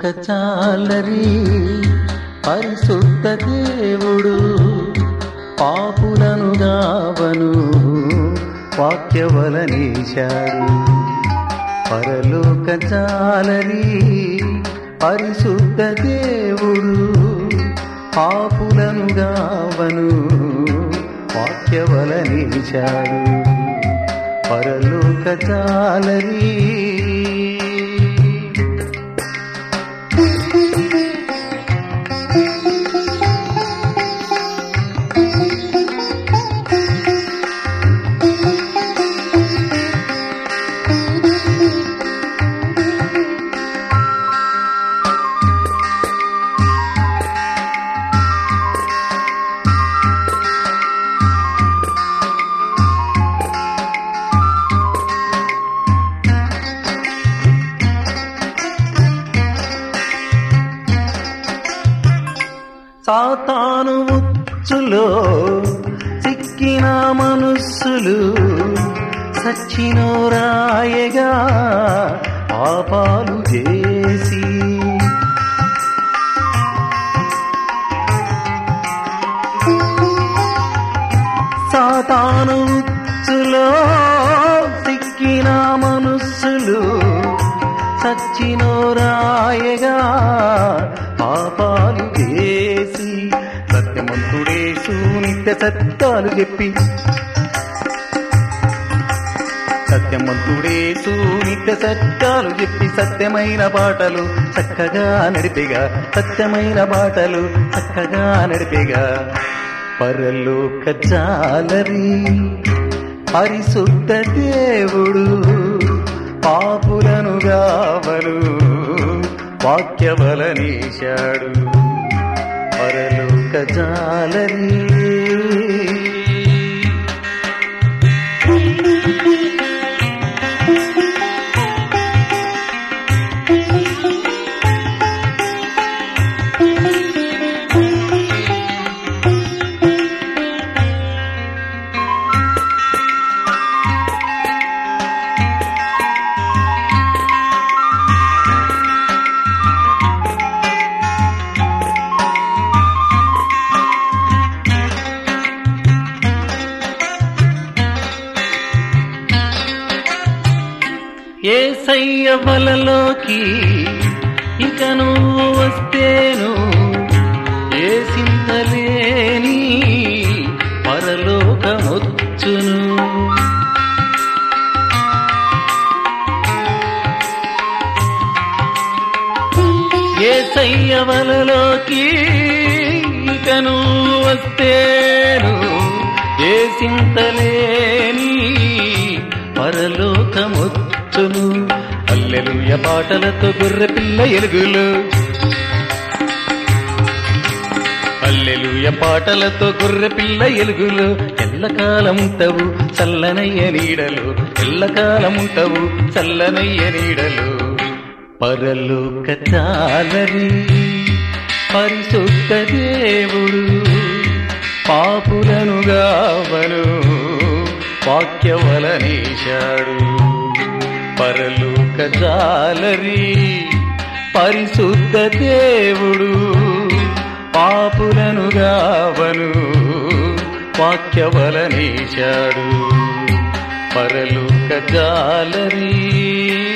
పరలోక చాలరి పరిశుద్ధ దేవుడు పాపులను గావను వాక్యవలనేశాడు పరలోక చాలరి పరిశుద్ధ దేవుడు పాపులను గావను వాక్యవలనేశాడు పరలోక చాలరి సాతాను ఉచ్చులో చిక్కిన మనుస్సులు సచ్చినో రాయగా పాపాలు చేసి సాతాను ఉచ్చులో సిక్కిన మనుస్సులు సచ్చినో రాయగా పాపాలు చేసి సత్యమంతుడేసు నిత్య సత్యాలు చెప్పి సత్యమంతుడేసు నిత్య సత్యాలు చెప్పి సత్యమైన బాటలు చక్కగా నడిపిగా సత్యమైన బాటలు చక్కగా నడిపిగా పరలోక జాలరి పరిశుద్ధ దేవుడు పాపులను గావను వాక్యవలనేశాడు పరలోక జాలరి ఏ సయ్య వలలోకి ఇక నువ్వు వస్తేను ఏ సింతలేని పరలోకమొచ్చును ఏ సయ్య వలలోకి ఇక నువ్వు వస్తేను ఏ సింతలేని పరలోకమొచ్చును అల్లెలుయ పాటలతో గొర్రె పిల్ల ఎలుగులు అల్లెలుయ పాటలతో గొర్రె పిల్ల ఎలుగులు ఎల్లకాలముంటవు చల్లనయ్య నీడలు ఎల్లకాలముంటవు చల్లనయ్య నీడలు పరలోక చాలరి పరిశుద్ధ దేవుడు పాపులను గావను వాక్యవలనేశాడు పరలోక జాలరి పరిశుద్ధ దేవుడు పాపులను గావను వాక్యవలనేశాడు పరలోక జాలరీ